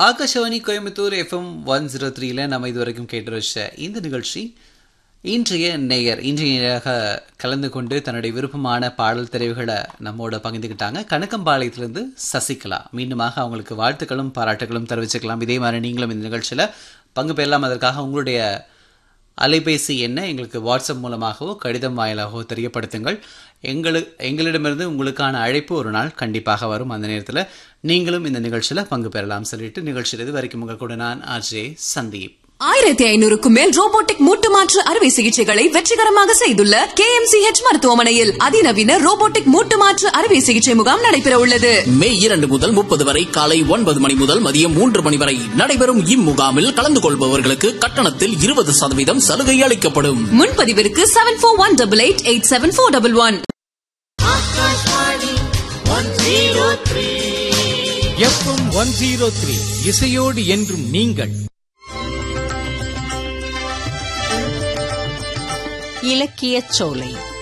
Akashvani Coimbatore FM one zero த்ரீல நம்ம இது வரைக்கும் கேட்டு வச்ச இந்த நிகழ்ச்சி இன்றைய நேயர் இன்றையாக கலந்து கொண்டு தன்னுடைய விருப்பமான பாடல் தெரிவுகளை நம்மோட பகிர்ந்துக்கிட்டாங்க கணக்கம்பாளையத்திலிருந்து சசிகலா மீண்டுமாக அவங்களுக்கு வாழ்த்துக்களும் பாராட்டுகளும் தெரிவிச்சுக்கலாம் இதே மாதிரி நீங்களும் இந்த நிகழ்ச்சியில் பங்கு பெறலாம் அதற்காக உங்களுடைய அலைபேசி என்ன எங்களுக்கு வாட்ஸ்அப் மூலமாகவோ கடிதம் வாயிலாகவோ தெரியப்படுத்துங்கள் எங்களு எங்களிடமிருந்து உங்களுக்கான அழைப்பு ஒரு நாள் கண்டிப்பாக வரும் அந்த நேரத்தில் நீங்களும் இந்த நிகழ்ச்சியில் பங்கு பெறலாம் சொல்லிட்டு நிகழ்ச்சியில் இது வரைக்கும் உங்கள் கூட நான் அஜய் சந்தீப் ஆயிரத்தி ஐநூறுக்கும் மேல் ரோபோட்டிக் மூட்டு மாற்று அறுவை சிகிச்சைகளை வெற்றிகரமாக செய்துள்ள கே எம் சி ஹெச் மருத்துவமனையில் அதிநவீன ரோபோட்டிக் மூட்டு மாற்று அறுவை சிகிச்சை முகாம் நடைபெற உள்ளது மே இரண்டு முதல் முப்பது வரை காலை ஒன்பது மணி முதல் மதியம் மூன்று மணி வரை நடைபெறும் இம்முகாமில் கலந்து கொள்பவர்களுக்கு கட்டணத்தில் இருபது சதவீதம் சலுகை அளிக்கப்படும் முன்பதிவிற்கு seven four one double eight eight seven four double one FM one zero three இசையோடு என்றும் நீங்கள் இலக்கியச் சோலை